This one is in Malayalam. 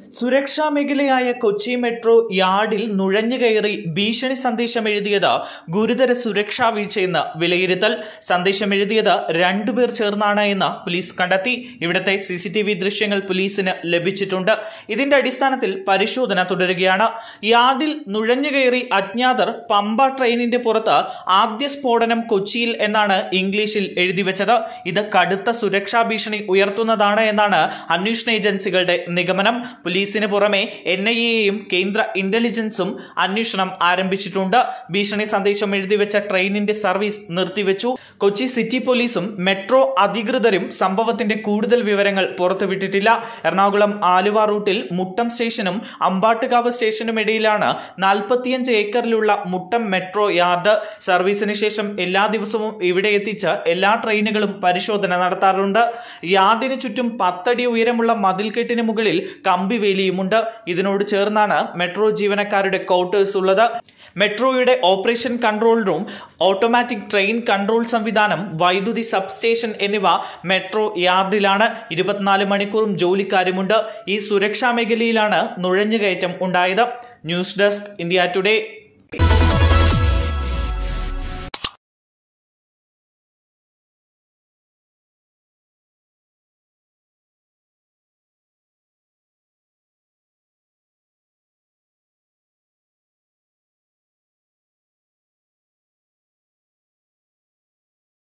സുരക്ഷാ മേഖലയായ കൊച്ചി മെട്രോ യാർഡിൽ നുഴഞ്ഞുകയറി ഭീഷണി സന്ദേശം എഴുതിയത് ഗുരുതര സുരക്ഷാ വീഴ്ചയെന്ന് വിലയിരുത്തൽ സന്ദേശം എഴുതിയത് രണ്ടുപേർ ചേർന്നാണ് എന്ന് പോലീസ് കണ്ടെത്തി ഇവിടുത്തെ സി സി ടി വി ദൃശ്യങ്ങൾ പോലീസിന് ലഭിച്ചിട്ടുണ്ട് ഇതിന്റെ അടിസ്ഥാനത്തിൽ പരിശോധന തുടരുകയാണ് യാർഡിൽ നുഴഞ്ഞുകയറി അജ്ഞാതർ പമ്പ ട്രെയിനിന്റെ പുറത്ത് ആദ്യ സ്ഫോടനം കൊച്ചിയിൽ എന്നാണ് ഇംഗ്ലീഷിൽ എഴുതി വെച്ചത് ഇത് കടുത്ത സുരക്ഷാ ഭീഷണി ഉയർത്തുന്നതാണ് എന്നാണ് അന്വേഷണ ഏജൻസികളുടെ നിഗമനം പോലീസിന് പുറമെ എൻ ഐ എയും കേന്ദ്ര ഇന്റലിജൻസും അന്വേഷണം ആരംഭിച്ചിട്ടുണ്ട് ഭീഷണി സന്ദേശം എഴുതിവെച്ച ട്രെയിനിന്റെ സർവീസ് നിർത്തിവെച്ചു കൊച്ചി സിറ്റി പോലീസും മെട്രോ അധികൃതരും സംഭവത്തിന്റെ കൂടുതൽ വിവരങ്ങൾ പുറത്തുവിട്ടിട്ടില്ല എറണാകുളം ആലുവ റൂട്ടിൽ മുട്ടം സ്റ്റേഷനും അമ്പാട്ടുകാവ് സ്റ്റേഷനും ഇടയിലാണ് നാൽപ്പത്തിയഞ്ച് ഏക്കറിലുള്ള മുട്ടം മെട്രോ യാർഡ് സർവീസിന് ശേഷം എല്ലാ ദിവസവും ഇവിടെ എത്തിച്ച് എല്ലാ ട്രെയിനുകളും പരിശോധന നടത്താറുണ്ട് യാർഡിന് ചുറ്റും പത്തടി ഉയരമുള്ള മതിൽക്കെട്ടിന് മുകളിൽ കമ്പിവേലിയുമുണ്ട് ഇതിനോട് ചേർന്നാണ് മെട്രോ ജീവനക്കാരുടെ ക്വാർട്ടേഴ്സ് ഉള്ളത് മെട്രോയുടെ operation control room automatic train control സംവിധാനം വൈദ്യുതി സബ്സ്റ്റേഷൻ എന്നിവ മെട്രോ യാർഡിലാണ് ഇരുപത്തിനാല് മണിക്കൂറും ജോലിക്കാരുമുണ്ട് ഈ സുരക്ഷാ മേഖലയിലാണ് നുഴഞ്ഞുകയറ്റം ഉണ്ടായത് ന്യൂസ് ഡെസ്ക് ഇന്ത്യ ടുഡേ